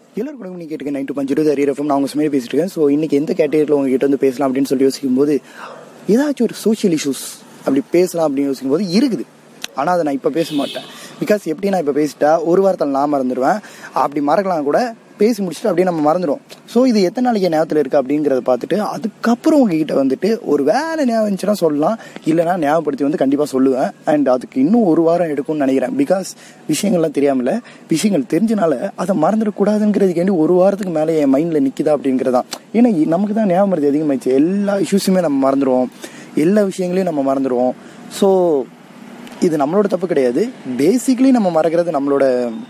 எல்லாருக்கும் நீங்கள் கேட்டுக்க நைன் டூ பஞ்சு இருபது அரியரஃபம் நான் உங்கள் சுமையை பேசிட்டு இருக்கேன் ஸோ இன்னைக்கு எந்த கேட்டகரியில் உங்ககிட்ட வந்து பேசலாம் அப்படின்னு சொல்லி யோசிக்கும் போது ஏதாச்சும் ஒரு சோஷியல் இஷ்யூஸ் அப்படி பேசலாம் அப்படின்னு யோசிக்கும் போது இருக்குது ஆனால் அதை நான் இப்போ பேச மாட்டேன் பிகாஸ் எப்படி நான் இப்போ பேசிட்டா ஒரு வாரத்தில் நான் மறந்துடுவேன் அப்படி மறக்கலாம் கூட பேசி முடிச்சுட்டு அப்படியே நம்ம மறந்துடுவோம் ஸோ இது எத்தனை நாளைக்கு என் ஞாபகத்தில் இருக்குது அப்படிங்கிறத பார்த்துட்டு அதுக்கப்புறம் உங்ககிட்ட வந்துட்டு ஒரு வேலை ஞாபகம் இருந்துச்சுன்னா சொல்லலாம் இல்லைனா ஞாபகப்படுத்தி வந்து கண்டிப்பாக சொல்லுவேன் அண்ட் அதுக்கு இன்னும் ஒரு வாரம் எடுக்கும்னு நினைக்கிறேன் பிகாஸ் விஷயங்கள்லாம் தெரியாமல விஷயங்கள் தெரிஞ்சனால அதை மறந்துடக்கூடாதுங்கிறதுக்காண்டி ஒரு வாரத்துக்கு மேலே என் மைண்டில் நிற்கிதா அப்படிங்கிறதான் ஏன்னா இ- நமக்கு தான் ஞாபகம் மருதி அதிகமாகிடுச்சு எல்லா இஷ்யூஸுமே நம்ம மறந்துடுவோம் எல்லா விஷயங்களையும் நம்ம மறந்துடுவோம் ஸோ இது நம்மளோட தப்பு கிடையாது பேசிக்கலி நம்ம மறக்கிறது நம்மளோட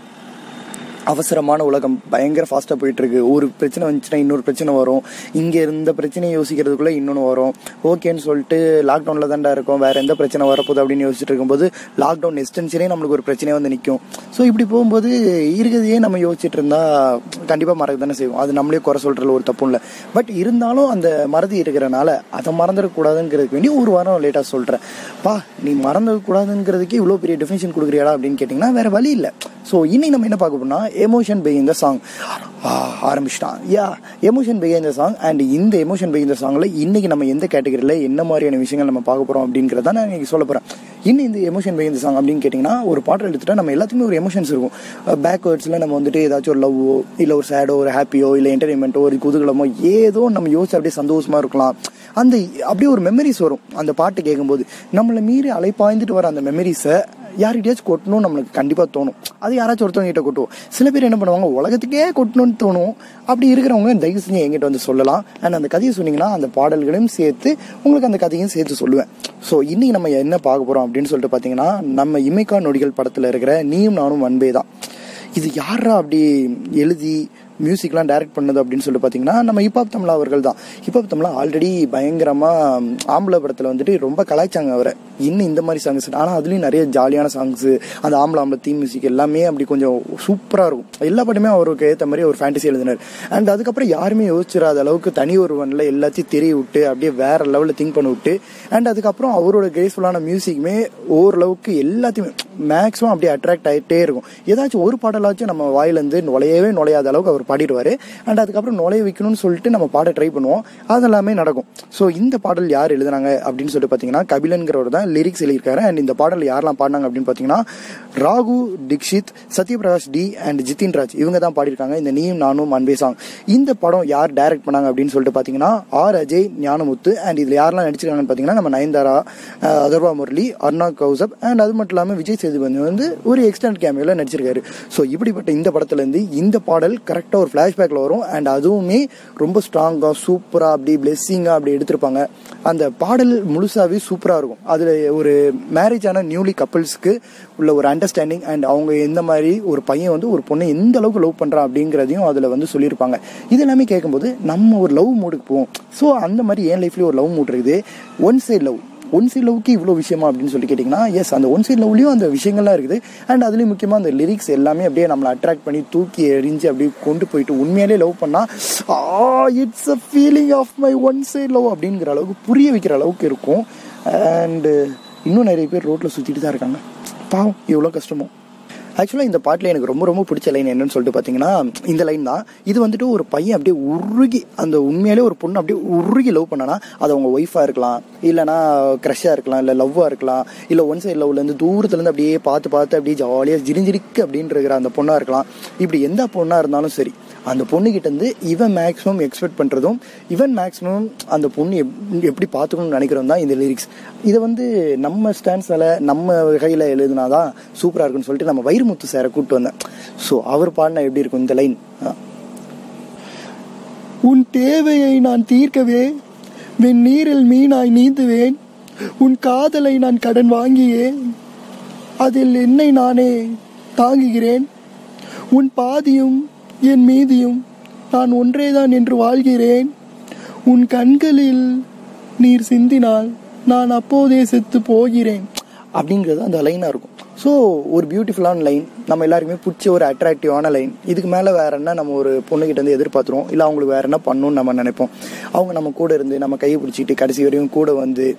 அவசரமான உலகம் பயங்கர ஃபாஸ்ட்டாக போயிட்டு இருக்கு ஒரு பிரச்சனை வந்துச்சுன்னா இன்னொரு பிரச்சனை வரும் இங்கே இருந்த பிரச்சனையை யோசிக்கிறதுக்குள்ள இன்னொன்று வரும் ஓகேன்னு சொல்லிட்டு லாக்டவுனில் தான்டா இருக்கும் வேற எந்த பிரச்சனை வரப்போகுது அப்படின்னு யோசிச்சுட்டு இருக்கும்போது லாக்டவுன் எக்ஸ்டென்ஷனே நம்மளுக்கு ஒரு பிரச்சனையே வந்து நிற்கும் ஸோ இப்படி போகும்போது இருக்கிறதையே நம்ம யோசிச்சுட்டு இருந்தா கண்டிப்பாக மறக்க தானே செய்வோம் அது நம்மளே குறை சொல்றதுல ஒரு தப்பும் இல்லை பட் இருந்தாலும் அந்த மறதி இருக்கிறனால அதை மறந்துடக்கூடாதுங்கிறதுக்கு வேண்டி ஒரு வாரம் லேட்டாக சொல்கிறேன் பா நீ மறந்துடக்கூடாதுங்கிறதுக்கே இவ்வளோ பெரிய டெஃபினேஷன் கொடுக்குறியாடா அப்படின்னு கேட்டிங்கன்னா வேற வழி இல்லை ஸோ இன்னைக்கு நம்ம என்ன பார்க்க போறோம்னா எமோஷன் பை இந்த சாங் ஆரம்பிச்சிட்டான் யா எமோஷன் பை இந்த சாங் அண்ட் இந்த எமோஷன் பை இந்த சாங்கில் இன்னைக்கு நம்ம எந்த கேட்டகரியில் என்ன மாதிரியான விஷயங்கள் நம்ம பார்க்க போகிறோம் அப்படிங்கிறத நான் இன்னைக்கு சொல்ல போகிறேன் இன்னும் இந்த எமோஷன் பை இந்த சாங் அப்படின்னு கேட்டிங்கன்னா ஒரு பாட்டு எடுத்துட்டா நம்ம எல்லாத்துக்குமே ஒரு எமோஷன்ஸ் இருக்கும் பேக்வேர்ட்ஸில் நம்ம வந்துட்டு ஏதாச்சும் ஒரு லவ்வோ இல்லை ஒரு சேடோ ஒரு ஹாப்பியோ இல்லை என்டர்டைன்மெண்ட்டோ ஒரு குதூகலமோ ஏதோ நம்ம யோசிச்சு அப்படியே சந்தோஷமா இருக்கலாம் அந்த அப்படியே ஒரு மெமரிஸ் வரும் அந்த பாட்டு கேட்கும்போது நம்மளை மீறி அலைப்பாய்ந்துட்டு வர அந்த மெமரிஸை யார்கிட்டயாச்சும் கொட்டணும் நம்மளுக்கு கண்டிப்பாக தோணும் அது யாராச்சும் ஒருத்தவங்க கிட்ட கொட்டுவோம் சில பேர் என்ன பண்ணுவாங்க உலகத்துக்கே கொட்டணும்னு தோணும் அப்படி இருக்கிறவங்க தயவு செஞ்சு என்கிட்ட வந்து சொல்லலாம் அண்ட் அந்த கதையை சொன்னீங்கன்னா அந்த பாடல்களையும் சேர்த்து உங்களுக்கு அந்த கதையும் சேர்த்து சொல்லுவேன் ஸோ இன்னைக்கு நம்ம என்ன பார்க்க போகிறோம் அப்படின்னு சொல்லிட்டு பார்த்தீங்கன்னா நம்ம இமைக்கா நொடிகள் படத்தில் இருக்கிற நீயும் நானும் அன்பே தான் இது யாரா அப்படி எழுதி மியூசிக்லாம் டைரக்ட் பண்ணது அப்படின்னு சொல்லிட்டு பார்த்தீங்கன்னா நம்ம ஹிப்ஹாப் தமிழா அவர்கள் தான் ஹிப்ஹாப் தமிழா ஆல்ரெடி பயங்கரமாக ஆம்பளை படத்தில் வந்துட்டு ரொம்ப கலாய்ச்சாங்க அவரை இன்னும் இந்த மாதிரி சாங்ஸ் ஆனால் அதுலேயும் நிறைய ஜாலியான சாங்ஸு அந்த ஆம்பளை ஆம்பளை தீம் மியூசிக் எல்லாமே அப்படி கொஞ்சம் சூப்பராக இருக்கும் எல்லா பாட்டுமே அவருக்கு ஏற்ற மாதிரி ஒரு ஃபேண்டசி எழுதினார் அண்ட் அதுக்கப்புறம் யாருமே யோசிச்சிடாத அளவுக்கு தனி ஒருவனில் எல்லாத்தையும் தெரிய விட்டு அப்படியே வேற லெவலில் திங்க் பண்ணி விட்டு அண்ட் அதுக்கப்புறம் அவரோட கிரேஸ்ஃபுல்லான மியூசிக்குமே ஓரளவுக்கு எல்லாத்தையுமே மேக்ஸிமம் அப்படியே அட்ராக்ட் ஆகிட்டே இருக்கும் ஏதாச்சும் ஒரு பாடலாச்சும் நம்ம வாயிலேருந்து நுழையவே நுழையாத அளவுக்கு அவர் பாடிடுவார் அண்ட் அதுக்கப்புறம் நுழைய வைக்கணும்னு சொல்லிட்டு நம்ம பாட ட்ரை பண்ணுவோம் அதெல்லாமே நடக்கும் ஸோ இந்த பாடல் யார் எழுதுனாங்க அப்படின்னு சொல்லிட்டு பார்த்தீங்கன்னா கபிலன்கிறவர் தான் லிரிக்ஸ் எழுதியிருக்காரு அண்ட் இந்த பாடல் யாரெல்லாம் பாடினாங்க அப்படின்னு பார்த்தீங்கன்னா ராகு டிக்ஷித் சத்யபிரகாஷ் டி அண்ட் ஜிதின் ராஜ் இவங்க தான் பாடியிருக்காங்க இந்த நீயும் நானும் அன்பே சாங் இந்த படம் யார் டைரக்ட் பண்ணாங்க அப்படின்னு சொல்லிட்டு பார்த்தீங்கன்னா ஆர் அஜய் ஞானமுத்து அண்ட் இதில் யாரெல்லாம் நடிச்சிருக்காங்கன்னு பார்த்தீங்கன்னா நம்ம நயன்தாரா அஹ், அதர்வா முரளி அர்ணா கௌசப் அண்ட் அது மட்டும் இல்லாமல் விஜய் சேதுபதி வந்து ஒரு எக்ஸ்டெண்ட் கேமியோவில் நடிச்சிருக்காரு ஸோ இப்படிப்பட்ட இந்த படத்துலேருந்து இந்த பாடல் கரெக்டாக ஒரு ஃப்ளாஷ்பேக்கில் வரும் அண்ட் அதுவுமே ரொம்ப ஸ்ட்ராங்காக சூப்பராக அப்படி பிளெஸ்ஸிங்காக அப்படி எடுத்திருப்பாங்க அந்த பாடல் முழுசாவே சூப்பராக இருக்கும் அதில் ஒரு மேரேஜ் ஆன நியூலி கப்பிள்ஸ்க்கு உள்ள ஒரு அண்டர்ஸ்டாண்டிங் அண்ட் அவங்க எந்த மாதிரி ஒரு பையன் வந்து ஒரு பொண்ணை எந்த அளவுக்கு லவ் பண்ணுறான் அப்படிங்கிறதையும் அதில் வந்து சொல்லியிருப்பாங்க இது எல்லாமே கேட்கும்போது நம்ம ஒரு லவ் மூடுக்கு போவோம் ஸோ அந்த மாதிரி என் லைஃப்லேயும் ஒரு லவ் மூட் இருக்குது one side love one side லவ்க்கு இவ்வளோ விஷயமா அப்படின்னு சொல்லி கேட்டிங்கன்னா எஸ் அந்த ஒன் சைட் லவ்லையும் அந்த விஷயங்கள்லாம் இருக்குது அண்ட் அதுலேயும் முக்கியமாக அந்த லிரிக்ஸ் எல்லாமே அப்படியே நம்மளை அட்ராக்ட் பண்ணி தூக்கி எறிஞ்சு அப்படியே கொண்டு போயிட்டு உண்மையாலே லவ் பண்ணால் ah it's a feeling of my one side love அப்படிங்கிற அளவுக்கு புரிய வைக்கிற அளவுக்கு இருக்கும் அண்டு இன்னும் நிறைய பேர் ரோட்டில் சுற்றிட்டு தான் இருக்காங்க பாவம் எவ்வளோ கஷ்டமோ ஆக்சுவலாக இந்த பாட்டில் எனக்கு ரொம்ப ரொம்ப பிடிச்ச லைன் என்னன்னு சொல்லிட்டு பார்த்தீங்கன்னா இந்த லைன் தான் இது வந்துட்டு ஒரு பையன் அப்படியே உருகி அந்த உண்மையிலே ஒரு பொண்ணு அப்படியே உருகி லவ் பண்ணனா அது அவங்க ஒய்ஃபாக இருக்கலாம் இல்லைனா க்ரஷ்ஷாக இருக்கலாம் இல்லை லவ்வாக இருக்கலாம் இல்லை ஒன் சைட் லவ்லேருந்து தூரத்துலேருந்து அப்படியே பார்த்து பார்த்து அப்படியே ஜாலியாக ஜிரிஞ்சிரிக்கு அப்படின்னு இருக்கிற அந்த பொண்ணாக இருக்கலாம் இப்படி எந்த பொண்ணாக இருந்தாலும் சரி அந்த பொண்ணுகிட்ட இருந்து இவன் மேக்ஸிமம் எக்ஸ்பெக்ட் பண்ணுறதும் இவன் மேக்ஸிமம் அந்த பொண்ணு எப் எப்படி பார்த்துக்கணும்னு நினைக்கிறோம் தான் இந்த லிரிக்ஸ் இதை வந்து நம்ம ஸ்டான்ஸில் நம்ம வகையில் எழுதுனாதான் சூப்பராக இருக்குன்னு சொல்லிட்டு நம்ம வைரமுத்து சாரை கூப்பிட்டு வந்தேன் ஸோ அவர் பாடினா எப்படி இருக்கும் இந்த லைன் உன் தேவையை நான் தீர்க்கவே வெந்நீரில் மீனாய் நீந்துவேன் உன் காதலை நான் கடன் வாங்கியே அதில் என்னை நானே தாங்குகிறேன் உன் பாதியும் என் மீதியும் நான் ஒன்றேதான் என்று வாழ்கிறேன் உன் கண்களில் நீர் சிந்தினால் நான் அப்போதே செத்து போகிறேன் அப்படிங்கிறது அந்த லைனாக இருக்கும் ஸோ ஒரு பியூட்டிஃபுல்லான லைன் நம்ம எல்லாருக்குமே பிடிச்ச ஒரு அட்ராக்டிவான லைன் இதுக்கு மேலே வேற என்ன நம்ம ஒரு பொண்ணுகிட்ட இருந்து எதிர்பார்த்துருவோம் இல்லை அவங்களுக்கு வேற என்ன பண்ணணும்னு நம்ம நினைப்போம் அவங்க நம்ம கூட இருந்து நம்ம கையை பிடிச்சிட்டு கடைசி வரையும் கூட வந்து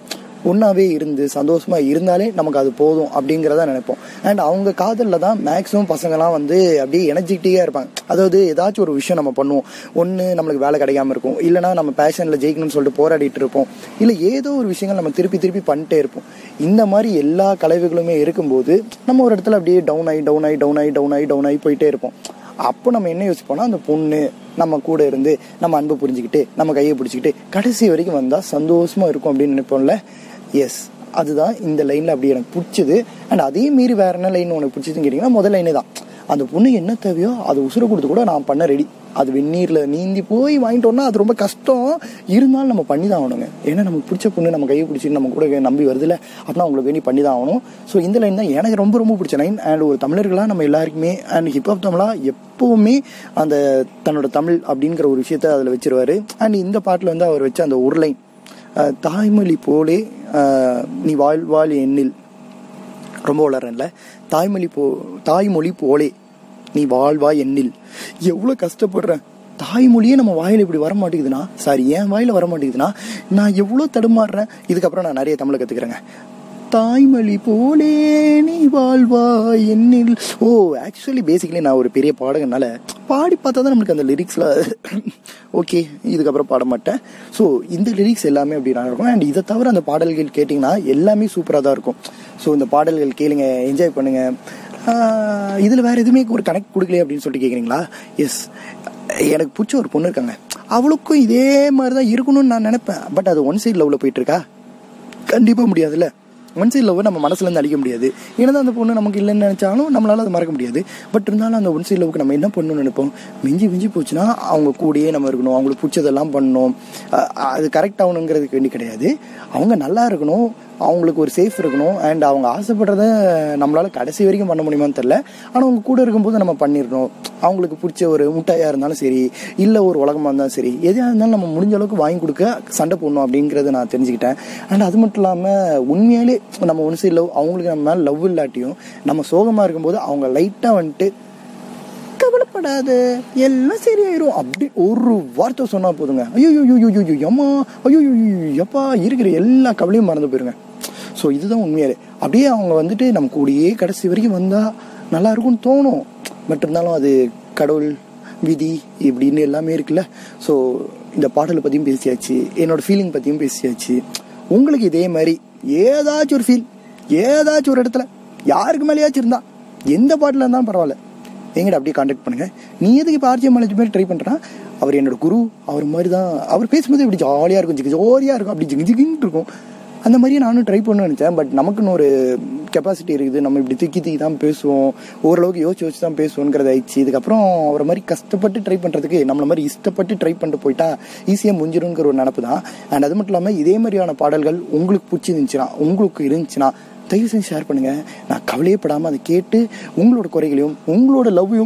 ஒன்றாவே இருந்து சந்தோஷமா இருந்தாலே நமக்கு அது போதும் அப்படிங்கிறத நினைப்போம் அண்ட் அவங்க காதலில் தான் மேக்ஸிமம் பசங்கலாம் வந்து அப்படியே எனர்ஜெட்டிக்காக இருப்பாங்க அதாவது ஏதாச்சும் ஒரு விஷயம் நம்ம பண்ணுவோம் ஒன்று நம்மளுக்கு வேலை கிடைக்காம இருக்கும் இல்லைனா நம்ம பேஷனில் ஜெயிக்கணும்னு சொல்லிட்டு போராடிட்டு இருப்போம் இல்லை ஏதோ ஒரு விஷயங்கள் நம்ம திருப்பி திருப்பி பண்ணிட்டே இருப்போம் இந்த மாதிரி எல்லா கலைவுகளுமே இருக்கும்போது நம்ம ஒரு இடத்துல அப்படியே டவுன் ஆகி டவுன் ஆகி டவுன் ஆகி டவுன் ஆகி டவுன் ஆகி போயிட்டே இருப்போம் அப்போ நம்ம என்ன யோசிப்போம்னா அந்த பொண்ணு நம்ம கூட இருந்து நம்ம அன்பை புரிஞ்சுக்கிட்டு நம்ம கையை பிடிச்சிக்கிட்டு கடைசி வரைக்கும் வந்தால் சந்தோஷமா இருக்கும் அப்படின்னு நினைப்போம்ல எஸ் அதுதான் இந்த லைனில் அப்படி எனக்கு பிடிச்சது அண்ட் அதே மீறி வேற என்ன லைன் உனக்கு பிடிச்சதுன்னு கேட்டிங்கன்னா முதல் லைனே தான் அந்த பொண்ணுக்கு என்ன தேவையோ அது உசுர கொடுத்து கூட நான் பண்ண ரெடி அது வெந்நீரில் நீந்தி போய் வாங்கிட்டோம்னா அது ரொம்ப கஷ்டம் இருந்தாலும் நம்ம பண்ணி தான் ஆகணுங்க ஏன்னா நமக்கு பிடிச்ச பொண்ணு நம்ம கையை பிடிச்சி நம்ம கூட நம்பி வருதுல்ல அப்படின்னா அவங்களுக்கு வேண்டி பண்ணி தான் ஆகணும் ஸோ இந்த லைன் தான் எனக்கு ரொம்ப ரொம்ப பிடிச்ச லைன் அண்ட் ஒரு தமிழர்களாக நம்ம எல்லாருக்குமே அண்ட் ஹிப்ஹாப் தமிழாக எப்போவுமே அந்த தன்னோட தமிழ் அப்படிங்கிற ஒரு விஷயத்த அதில் வச்சிருவாரு அண்ட் இந்த பாட்டில் வந்து அவர் வச்ச அந்த ஒரு லைன் அஹ், தாய்மொழி போலே அஹ், நீ வாழ் வாழ் எண்ணில் ரொம்ப வளரன்ல தாய்மொழி போ தாய்மொழி போலே நீ வாழ்வாய் எண்ணில் எவ்வளோ கஷ்டப்படுறேன் தாய்மொழியே நம்ம வாயில இப்படி வர மாட்டேங்குதுன்னா சாரி என் வாயில வர மாட்டேங்குதுன்னா நான் எவ்வளோ தடுமாறுறேன் இதுக்கப்புறம் நான் நிறைய தமிழை கற்றுக்கிறேங்க தாய்மொழி போலே நீ வாழ்வா என்னில் ஓ ஆக்சுவலி பேசிக்கலி நான் ஒரு பெரிய பாடகனால பாடி பார்த்தா தான் நம்மளுக்கு அந்த லிரிக்ஸில் ஓகே இதுக்கப்புறம் பாட மாட்டேன் ஸோ இந்த லிரிக்ஸ் எல்லாமே அப்படி நல்லா இருக்கும் அண்ட் இதை தவிர அந்த பாடல்கள் கேட்டிங்கன்னா எல்லாமே சூப்பராக தான் இருக்கும் ஸோ இந்த பாடல்கள் கேளுங்க என்ஜாய் பண்ணுங்க இதில் வேற எதுவுமே ஒரு கனெக்ட் கொடுக்கலையே அப்படின்னு சொல்லிட்டு கேட்குறீங்களா எஸ் எனக்கு பிடிச்ச ஒரு பொண்ணு இருக்காங்க அவளுக்கும் இதே மாதிரி தான் இருக்கணும்னு நான் நினைப்பேன் பட் அது ஒன் சைடு லவ்வில் போயிட்டு இருக்கா கண்டிப்பாக முடியாதுல்ல ஒன் சைட் லவ் நம்ம மனசுலேருந்து அழிக்க முடியாது ஏன்னா அந்த பொண்ணு நமக்கு இல்லைன்னு நினச்சாலும் நம்மளால அதை மறக்க முடியாது பட் இருந்தாலும் அந்த ஒன் சைட் லவ்க்கு நம்ம என்ன பண்ணணும்னு நினைப்போம் மிஞ்சி மிஞ்சி போச்சுன்னா அவங்க கூடயே நம்ம இருக்கணும் அவங்களுக்கு பிடிச்சதெல்லாம் பண்ணணும் அஹ் அது கரெக்ட் ஆகணுங்கிறதுக்கு வேண்டி கிடையாது அவங்க நல்லா இருக்கணும் அவங்களுக்கு ஒரு சேஃப் இருக்கணும் அண்ட் அவங்க ஆசைப்படுறத நம்மளால கடைசி வரைக்கும் பண்ண முடியுமான்னு தெரில ஆனால் அவங்க கூட இருக்கும்போது நம்ம பண்ணிடணும் அவங்களுக்கு பிடிச்ச ஒரு முட்டையாக இருந்தாலும் சரி இல்லை ஒரு உலகமாக இருந்தாலும் சரி எதாக இருந்தாலும் நம்ம முடிஞ்ச அளவுக்கு வாங்கி கொடுக்க சண்டை போடணும் அப்படிங்கிறத நான் தெரிஞ்சுக்கிட்டேன் அண்ட் அது மட்டும் இல்லாமல் உண்மையாலே நம்ம ஒன்று சைடு லவ் அவங்களுக்கு நம்ம மேலே லவ் இல்லாட்டியும் நம்ம சோகமாக இருக்கும்போது அவங்க லைட்டாக வந்துட்டு கவலைப்படாத எல்லாம் சரியாயிரும் அப்படி ஒரு வார்த்தை சொன்னா போதுங்க ஐயோ ஐயோ ஐயோ அம்மா ஐயோ எப்பா இருக்கிற எல்லா கவலையும் மறந்து போயிருங்க ஸோ இதுதான் உண்மையாலே அப்படியே அவங்க வந்துட்டு நம்ம கூடயே கடைசி வரைக்கும் வந்தா நல்லா இருக்கும்னு தோணும் பட் இருந்தாலும் அது கடவுள் விதி இப்படின்னு எல்லாமே இருக்குல்ல ஸோ இந்த பாடலை பற்றியும் பேசியாச்சு என்னோட ஃபீலிங் பற்றியும் பேசியாச்சு உங்களுக்கு இதே மாதிரி ஏதாச்சும் ஒரு ஃபீல் ஏதாச்சும் ஒரு இடத்துல யாருக்கு மேலேயாச்சும் இருந்தா எந்த பாட்டில் இருந்தாலும் பரவாயில்ல எங்கிட்ட அப்படியே காண்டாக்ட் பண்ணுங்க நீ எதுக்கு இப்போ ஆர்ஜிஎம் மேனேஜ் மாதிரி ட்ரை பண்ணுறான் அவர் என்னோட குரு அவர் மாதிரி தான் அவர் பேசும்போது இப்படி ஜாலியாக இருக்கும் ஜிகு ஜோரியாக இருக்கும் அப்படி ஜிகு ஜிகின்னு இருக்கும் அந்த மாதிரியே நானும் ட்ரை பண்ண நினச்சேன் பட் நமக்குன்னு ஒரு கெப்பாசிட்டி இருக்குது நம்ம இப்படி திக்கி திக்கி தான் பேசுவோம் ஓரளவுக்கு யோசிச்சு யோசிச்சு தான் பேசுவோங்கிறது ஆயிடுச்சு இதுக்கப்புறம் அவரை மாதிரி கஷ்டப்பட்டு ட்ரை பண்ணுறதுக்கு நம்மள மாதிரி இஷ்டப்பட்டு ட்ரை பண்ணிட்டு போயிட்டா ஈஸியாக முடிஞ்சிருங்கிற ஒரு நினப்பு தான் அண்ட் அது மட்டும் இல்லாமல் இதே மாதிரியான பாடல்கள் உங்களுக்கு பிடிச்சிருந்துச்சுன்னா உங்களுக்கு இருந்துச்சுன்னா தயவு செஞ்சு ஷேர் பண்ணுங்க நான் கவலையே படாமல் அதை கேட்டு உங்களோட குறைகளையும் உங்களோட லவ்வையும்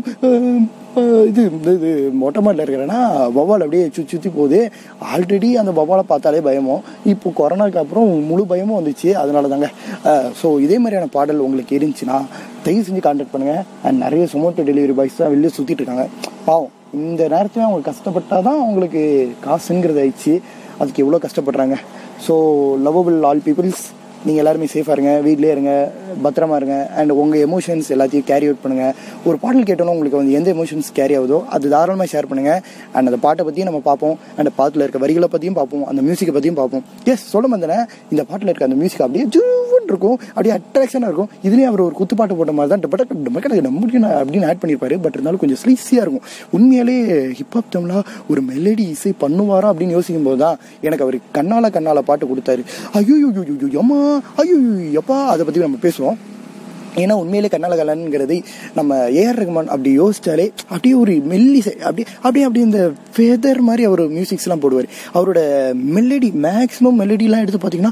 இது இந்த இது மொட்டை மாடியில் இருக்கிறேன்னா வவ்வால் அப்படியே சுற்றி சுற்றி போகுது ஆல்ரெடி அந்த வவ்வாலை பார்த்தாலே பயமோ இப்போ கொரோனாக்கு அப்புறம் முழு பயமும் வந்துச்சு அதனால தாங்க ஸோ இதே மாதிரியான பாடல் உங்களுக்கு இருந்துச்சுன்னா தயவு செஞ்சு கான்டாக்ட் பண்ணுங்க அண்ட் நிறைய சொமோட்டோ டெலிவரி பாய்ஸ் தான் வெளியே சுற்றிட்டு இருக்காங்க பாவம் இந்த நேரத்தில் அவங்க கஷ்டப்பட்டால் தான் அவங்களுக்கு காசுங்கிறது ஆயிடுச்சு அதுக்கு எவ்வளோ கஷ்டப்படுறாங்க ஸோ லவ்வபிள் ஆல் பீப்புள்ஸ் நீங்கள் எல்லாருமே சேஃபாக இருங்க வீட்லேயே இருங்க பத்திரமா இருங்க அண்ட் உங்கள் எமோஷன்ஸ் எல்லாத்தையும் கேரி அவுட் பண்ணுங்கள் ஒரு பாடல் கேட்டோன்னா உங்களுக்கு வந்து எந்த எமோஷன்ஸ் கேரி ஆகுதோ அது தாராளமாக ஷேர் பண்ணுங்கள் அண்ட் அந்த பாட்டை பற்றியும் நம்ம பார்ப்போம் அந்த பாட்டில் இருக்க வரிகளை பற்றியும் பார்ப்போம் அந்த மியூசிக்கை பற்றியும் பார்ப்போம் எஸ் சொல்ல வந்தேன் இந்த பாட்டில் இருக்க அந்த மியூசிக் அப்படியே ஜூன்னு இருக்கும் அப்படியே அட்ராக்ஷனாக இருக்கும் இதுலேயும் அவர் ஒரு குத்துப்பாட்டு போட்ட மாதிரி தான் டப்பட்ட டம்மக்கடை நம்மளுக்கு அப்படின்னு ஆட் பண்ணியிருப்பாரு பட் இருந்தாலும் கொஞ்சம் ஸ்லீஸியாக இருக்கும் உண்மையாலே ஹிப்ஹாப் தமிழா ஒரு மெலடி இசை பண்ணுவாரா அப்படின்னு யோசிக்கும் போது தான் எனக்கு அவர் கண்ணால கண்ணால பாட்டு கொடுத்தாரு ஐயோ ஐயோ அம்மா ஐயோ எப்பா அதை பற்றி நம்ம பேசுவோம் ஏன்னா உண்மையிலே கண்ணால கலன்ங்கிறது நம்ம ஏஆர் ரகுமான் அப்படி யோசிச்சாலே அப்படியே ஒரு மெல்லிசை அப்படியே அப்படியே அப்படியே இந்த ஃபெதர் மாதிரி அவர் மியூசிக்ஸ்லாம் போடுவார் அவரோட மெலடி மேக்ஸிமம் மெலடிலாம் எடுத்து பார்த்தீங்கன்னா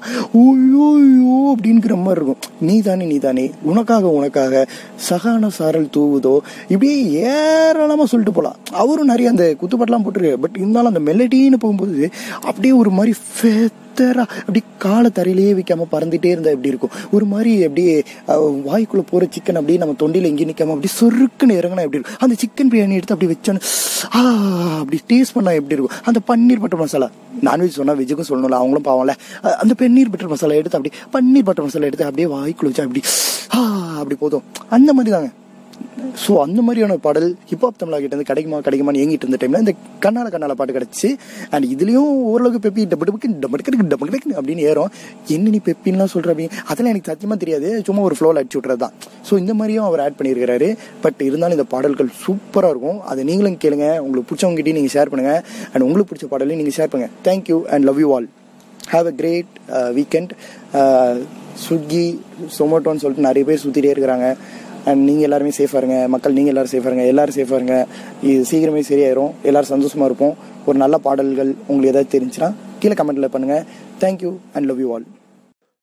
ஓய்யோ அப்படிங்கிற மாதிரி இருக்கும் நீ தானே நீ தானே உனக்காக உனக்காக சகான சாரல் தூவுதோ இப்படியே ஏராளமாக சொல்லிட்டு போகலாம் அவரும் நிறைய அந்த குத்துப்பாட்டெலாம் போட்டிருக்கு பட் இருந்தாலும் அந்த மெலடின்னு போகும்போது அப்படியே ஒரு மாதிரி ஃபெத் பிரதரா அப்படி காலை தரையிலேயே வைக்காம பறந்துட்டே இருந்தா எப்படி இருக்கும் ஒரு மாதிரி அப்படியே அஹ், வாய்க்குள்ள போற சிக்கன் அப்படியே நம்ம தொண்டையில எங்கேயும் நிக்காம அப்படி சொருக்குன்னு இறங்கினா எப்படி இருக்கும் அந்த சிக்கன் பிரியாணி எடுத்து அப்படி வச்சோன்னு ஆ அப்படி டேஸ்ட் பண்ணா எப்படி இருக்கும் அந்த பன்னீர் பட்டர் மசாலா நான்வெஜ் சொன்னா வெஜ்ஜுக்கும் சொல்லணும்ல அவங்களும் பாவம்ல அஹ், அந்த பன்னீர் பட்டர் மசாலா எடுத்து அப்படி பன்னீர் பட்டர் மசாலா எடுத்து அப்படியே வாய்க்குள்ள வச்சா அப்படி ஆ அப்படி போதும் அந்த மாதிரி தாங்க ஸோ அந்த மாதிரியான பாடல் ஹிப்ஹாப் தமிழா கிட்ட இருந்து கிடைக்குமா கிடைக்குமான்னு ஏங்கிட்டு இருந்த டைம்ல இந்த கண்ணால கண்ணால பாட்டு கிடைச்சு அண்ட் இதுலயும் ஓரளவுக்கு பெப்பி டப்பு டப்புக்கு டப்பு டக்கு டப்பு டக்கு அப்படின்னு ஏறும் என்ன நீ பெப்பின்லாம் சொல்ற அப்படின்னு அதெல்லாம் எனக்கு சத்தியமா தெரியாது சும்மா ஒரு ஃப்ளோவில் அடிச்சு விட்றது தான் ஸோ இந்த மாதிரியும் அவர் ஆட் பண்ணியிருக்காரு பட் இருந்தாலும் இந்த பாடல்கள் சூப்பராக இருக்கும் அதை நீங்களும் கேளுங்க உங்களுக்கு பிடிச்சவங்ககிட்டயும் நீங்கள் ஷேர் பண்ணுங்க அண்ட் உங்களுக்கு பிடிச்ச பாடலையும் நீங்கள் ஷேர் பண்ணுங்க thank you and love you all have a great weekend Swiggy சொமோட்டோன்னு சொல்லிட்டு நிறைய பேர் சுற்றிட்டே இருக்கிறாங்க அண்ட் நீங்கள் எல்லாருமே சேஃபாக இருங்க மக்கள் நீங்கள் எல்லாரும் சேஃபாக இருங்க எல்லாரும் சேஃபாக இருங்க இது சீக்கிரமே சரியாயிரும் எல்லாரும் சந்தோஷமாக இருப்போம் ஒரு நல்ல பாடல்கள் உங்களுக்கு ஏதாவது தெரிஞ்சுன்னா கீழே கமெண்ட்டில் பண்ணுங்கள் thank you and love you all